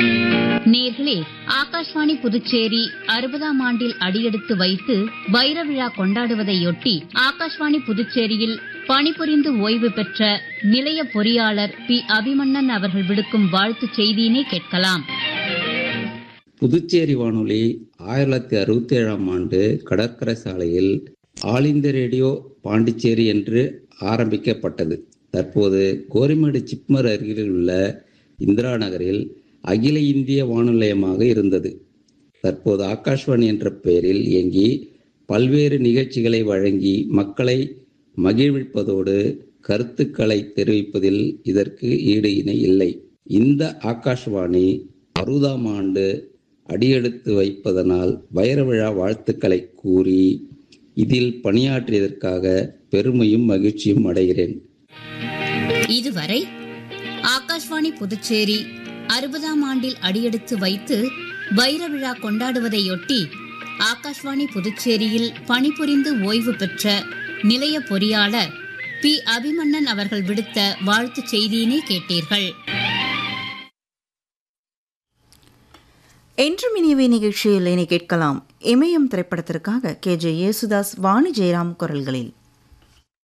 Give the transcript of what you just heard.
நேர்களே ஆகாஷ்வாணி புதுச்சேரி அறுபதாம் ஆண்டில் அடியெடுத்து வைத்து வைர விழா கொண்டாடுவதையொட்டி ஆகாஷ்வாணி புதுச்சேரியில் பணிபுரிந்து ஓய்வு பெற்ற நிலைய பொறியாளர் பி அபிமன்னன் அவர்கள் விடுக்கும் வாழ்த்துச் செய்தியினை கேட்கலாம் புதுச்சேரி வானொலி ஆயிரத்தி தொள்ளாயிரத்தி அறுபத்தி ஏழாம் ஆண்டு கடற்கரை சாலையில் ஆல் இந்திய ரேடியோ பாண்டிச்சேரி என்று ஆரம்பிக்கப்பட்டது தற்போது கோரிமேடு சிப்மர் அருகில் உள்ள இந்திரா நகரில் அகில இந்திய வானொலியமாக இருந்தது தற்போது ஆகாஷ்வாணி என்ற பெயரில் இயங்கி பல்வேறு நிகழ்ச்சிகளை வழங்கி மக்களை மகிழ்விப்பதோடு கருத்துக்களை தெரிவிப்பதில் இதற்கு ஈடு இணை இல்லை இந்த ஆகாஷ்வாணி அறுபதாம் ஆண்டு அடியெடுத்து வைப்பதனால் வைர விழா வாழ்த்துக்களை கூறி இதில் பணியாற்றியதற்காக பெருமையும் மகிழ்ச்சியும் அடைகிறேன் இதுவரை ஆகாஷ்வாணி புதுச்சேரி அறுபதாம் ஆண்டில் அடியெடுத்து வைத்து வைர விழா கொண்டாடுவதையொட்டி ஆகாஷ்வாணி புதுச்சேரியில் பணிபுரிந்து ஓய்வு பெற்ற நிலைய பொறியாளர் பி அபிமன்னன் அவர்கள் விடுத்த வாழ்த்துச் செய்தியினை கேட்டீர்கள் என்றும் இனியவை நிகழ்ச்சியில் இனி கேட்கலாம் இமயம் திரைப்படத்திற்காக கே ஜே யேசுதாஸ் வாணி ஜெயராம் குரல்களில்